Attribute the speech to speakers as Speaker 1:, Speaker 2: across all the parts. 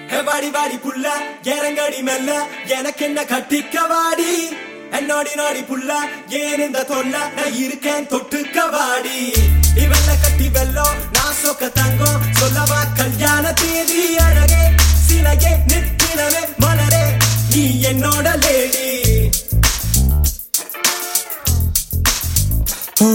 Speaker 1: ஹே வாடி வாடி புள்ள இறங்கடி மெல்ல எனக்கு என்ன கட்டிக்க வாடி என்னோடி நாடி புள்ள ஏன் இந்த தொல்ல நான் இருக்கேன் தொட்டுக்க வாடி இவெல்ல கட்டி வெல்லம் நான் சொக்க தங்கம் சொல்லவா கல்யாண தேதி அழகே சிலையே நிற்கிறவே மலரே நீ என்னோட லேடி
Speaker 2: ஓ,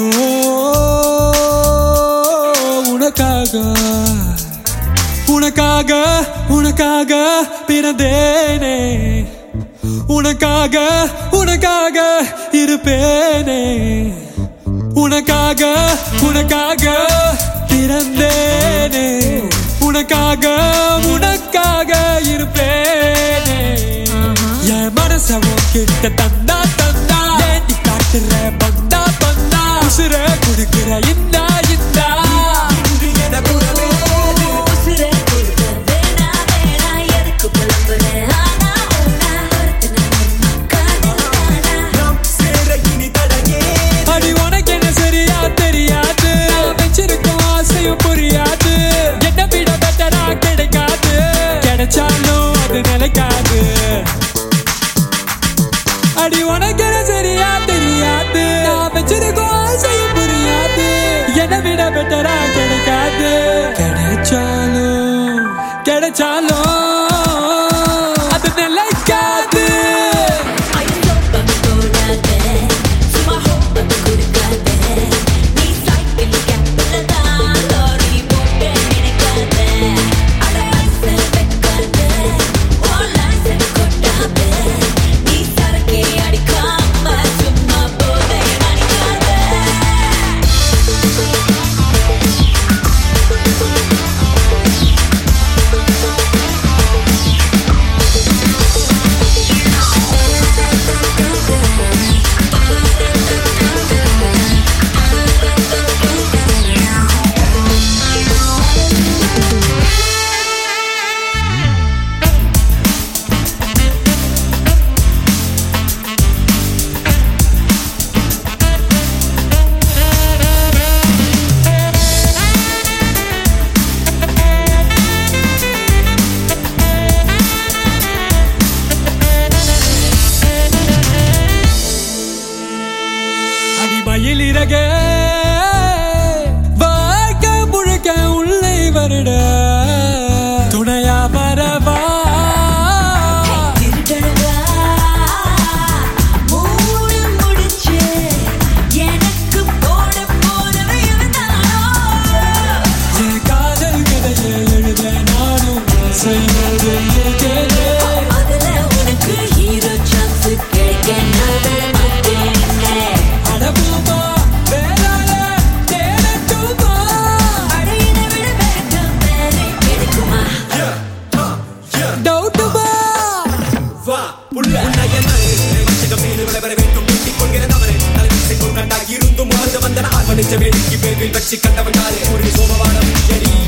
Speaker 2: உனக்காக உனக்காக உனக்காக பிறந்தேனே உனக்காக உனக்காக இருப்பேனே உனக்காக உனக்காக பிறந்தேனே உனக்காக உனக்காக இருப்பேனே என் மனச உன்கிட்ட தந்தா தந்தா ஏண்டி காட்டுற பந்தா பந்தா உசுர குடுக்கிற இந்தா இந்தா
Speaker 1: இன்று என குரவேது
Speaker 3: உசுரே கொடுக்க வேணா வேணா எதுக்கு புலம்புற ஆனா உன்னா ஒருத்தனை காதலானா
Speaker 1: நாம் சேர இனி தடையேது
Speaker 2: அடி உனக்கு என்ன சரியா தெரியாது நான் வச்சிருக்கும் ஆசையும் புரியாது என்ன விட பெட்டரா கிடைக்காது கிடைச்சாலும் அது நிலைக்காது அடி உனக்கு என்ன சரியா தெரியாது நான் வச்சிருக்கும் ஆசையும் புரியாது என்ன விட பெட்டரா கிடைக்காது கிடைச்சாலும் கிடைச்சாலும் அது நிலைக்காது
Speaker 3: ஐயோ பம்பு போடாதே சும்மா ஹோப்பது கொடுக்காதே நீ சைக்கிள் கேப்பில் தான் லாரி போட்டு நினைக்காதே அட ஐசல் வைக்காதே ஓ லைசன் கொட்டாதே நீ சரக்கே அடிக்காம சும்மா போதை நினைக்காதே
Speaker 2: அடிமயில் இறக வாழ்க்கை முழுக்க உள்ளே வருட துணையா வரவா
Speaker 3: திருடழகா மூடு முடிச்சு எனக்கு போட போறவை இவன்தானோ
Speaker 2: என் காதல் கதையை எழுத நானும் செய்வது இருக்கேனே.
Speaker 3: அதுல உனக்கு ஹீரோ சான்ஸ் கிடைக்க நான் விட மாட்டேனே
Speaker 2: அடபூமா, வேளாள, தேடட்டுமா?
Speaker 3: அடையினை விட வேகம் வேறே கிடைக்குமா
Speaker 2: டவுட்டுமா?
Speaker 1: வா புள்ள உன்னைய நானே வச்சக மீது விளைவர வேண்டும் வேண்டிக் கொள்கிற தவறு தலைவிசை கொண்டாகி இருந்தும் வாழ்ந்து வந்த நான் ஆர்வனிச்ச வேடிக்கை பேரில் வச்சு கண்டவன் நாளே ஒரு சோமவானம் எரி